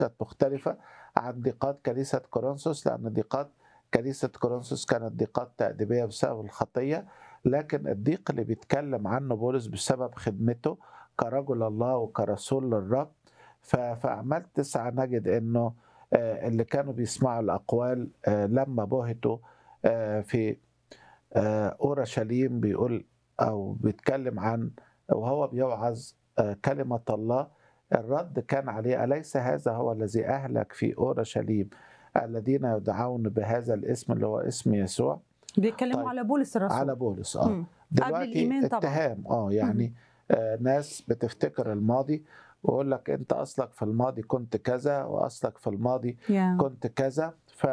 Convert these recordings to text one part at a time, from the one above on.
كانت مختلفة عن ضيقات كنيسة كورنثوس لأن ضيقات كنيسة كورنثوس كانت ضيقات تأديبية بسبب الخطية لكن الضيق اللي بيتكلم عنه بولس بسبب خدمته كرجل الله وكرسول للرب ف- في أعمال تسعة نجد إنه آه، اللي كانوا بيسمعوا الأقوال آه، لما بهتوا آه، في آه، أورشليم بيقول أو بيتكلم عن وهو بيوعظ آه، كلمة الله الرد كان عليه أليس هذا هو الذي أهلك في أورشليم الذين يدعون بهذا الاسم اللي هو اسم يسوع بيتكلموا طيب. على بولس الرسول على بولس اه مم. دلوقتي الإيمان طبعاً. اتهام اه يعني آه ناس بتفتكر الماضي ويقول لك انت اصلك في الماضي كنت كذا واصلك في الماضي يا. كنت كذا ف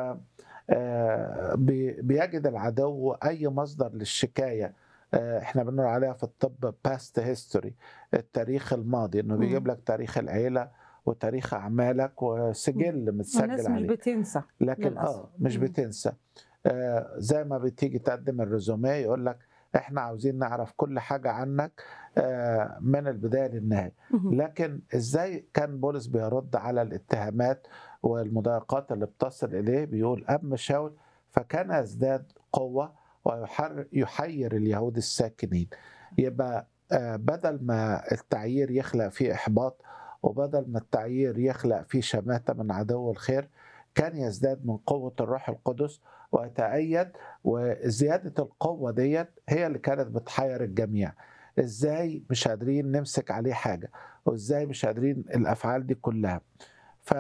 آه، بي- بيجد العدو اي مصدر للشكايه آه، احنا بنقول عليها في الطب باست هيستوري التاريخ الماضي انه مم. بيجيب لك تاريخ العيله وتاريخ اعمالك وسجل الناس متسجل مش عليه بتنسى لكن للأسف. اه مش مم. بتنسى آه زي ما بتيجي تقدم الريزوميه يقول لك احنا عاوزين نعرف كل حاجه عنك آه من البدايه للنهايه مهم. لكن ازاي كان بولس بيرد على الاتهامات والمضايقات اللي بتصل اليه بيقول اما شاول فكان يزداد قوه ويحير اليهود الساكنين يبقى آه، بدل ما التعيير يخلق فيه احباط وبدل ما التعيير يخلق فيه شماته من عدو الخير كان يزداد من قوه الروح القدس ويتأيد وزياده القوه ديت هي اللي كانت بتحير الجميع ازاي مش قادرين نمسك عليه حاجه وازاي مش قادرين الافعال دي كلها ف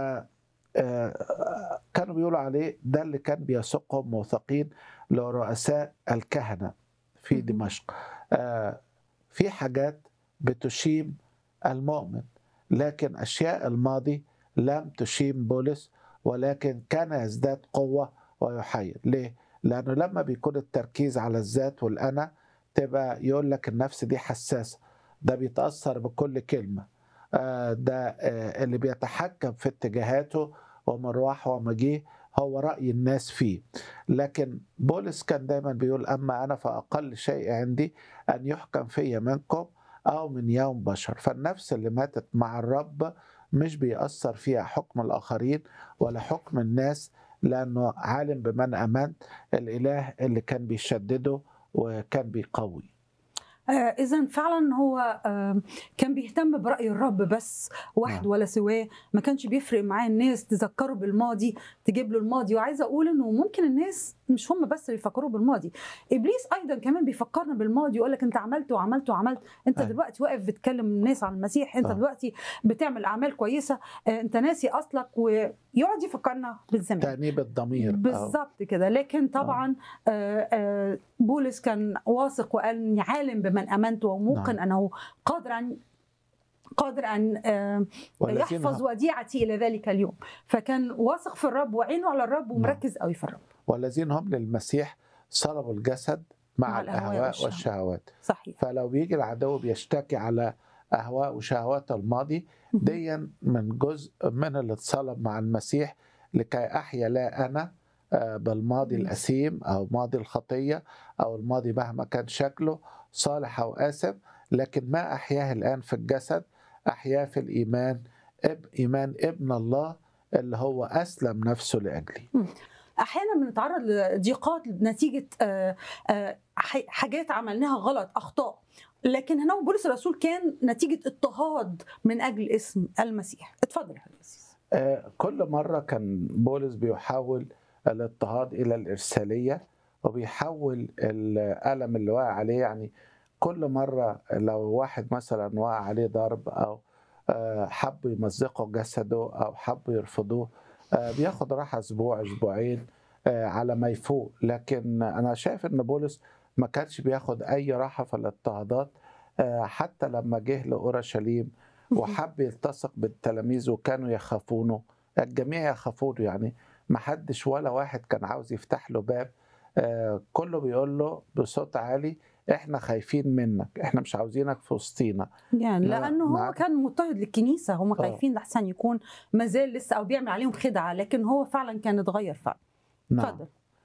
آه، كانوا بيقولوا عليه ده اللي كان بيسوقهم موثقين لرؤساء الكهنه في مهم. دمشق آه، في حاجات بتشيم المؤمن لكن اشياء الماضي لم تشيم بولس ولكن كان يزداد قوه ويحير ليه لانه لما بيكون التركيز على الذات والانا تبقى يقول لك النفس دي حساسه ده بيتاثر بكل كلمه آه، ده آه، اللي بيتحكم في اتجاهاته ومروحه ومجيه هو رأي الناس فيه لكن بولس كان دايما بيقول أما أنا فأقل شيء عندي أن يحكم في منكم أو من يوم بشر فالنفس اللي ماتت مع الرب مش بيأثر فيها حكم الآخرين ولا حكم الناس لأنه عالم بمن أمنت الإله اللي كان بيشدده وكان بيقوي آه اذا فعلا هو آه كان بيهتم براي الرب بس وحده نعم. ولا سواه ما كانش بيفرق معاه الناس تذكره بالماضي تجيب له الماضي وعايزه اقول انه ممكن الناس مش هم بس اللي يفكروا بالماضي ابليس ايضا كمان بيفكرنا بالماضي يقول لك انت عملت وعملت وعملت انت أيوة. دلوقتي واقف بتكلم الناس عن المسيح انت آه. دلوقتي بتعمل اعمال كويسه آه انت ناسي اصلك ويقعد يفكرنا بالزمان تأنيب الضمير أو- بالظبط كده لكن طبعا آه، آه، بولس كان واثق وقال اني عالم بمن امنت وموقن نعم. انه قادر ان قادر ان آه، والذين يحفظ وديعتي الى ذلك اليوم فكان واثق في الرب وعينه على الرب ومركز قوي في الرب والذين هم للمسيح صلبوا الجسد مع, مع الأهواء الأهواء والشهوات. والشهوات صحيح فلو بيجي العدو بيشتكي على أهواء وشهوات الماضي ديا من جزء من اللي اتصلب مع المسيح لكي أحيا لا أنا آه، بالماضي مم. الأثيم أو ماضي الخطية أو الماضي مهما كان شكله صالح أو آثم لكن ما أحياه الآن في الجسد أحياه في الإيمان إب إيمان ابن الله اللي هو أسلم نفسه لأجلي احيانا بنتعرض لضيقات نتيجه آه، آه، ح- حاجات عملناها غلط اخطاء لكن هنا بولس الرسول كان نتيجه اضطهاد من اجل اسم المسيح اتفضل يا حضرتك آه، كل مرة كان بولس بيحول الاضطهاد إلى الإرسالية وبيحول الألم اللي واقع عليه يعني كل مرة لو واحد مثلا وقع عليه ضرب أو آه، حبوا يمزقوا جسده أو حبوا يرفضوه آه، بياخد راحة أسبوع أسبوعين آه، على ما يفوق لكن أنا شايف إن بولس ما كانش بياخد أي راحة في الاضطهادات آه، حتى لما جه لأورشليم وحب يلتصق بالتلاميذ وكانوا يخافونه الجميع يخافونه يعني ما حدش ولا واحد كان عاوز يفتح له باب آه كله بيقول له بصوت عالي احنا خايفين منك احنا مش عاوزينك في وسطينا يعني لا، لانه هو مع- كان مضطهد للكنيسه هم آه. خايفين لحسن يكون مازال لسه او بيعمل عليهم خدعه لكن هو فعلا كان اتغير فعلا اتفضل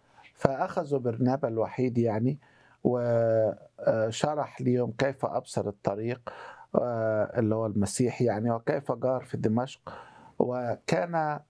فاخذوا برنابا الوحيد يعني وشرح ليهم كيف ابصر الطريق آه، اللي هو المسيح يعني وكيف جار في دمشق وكان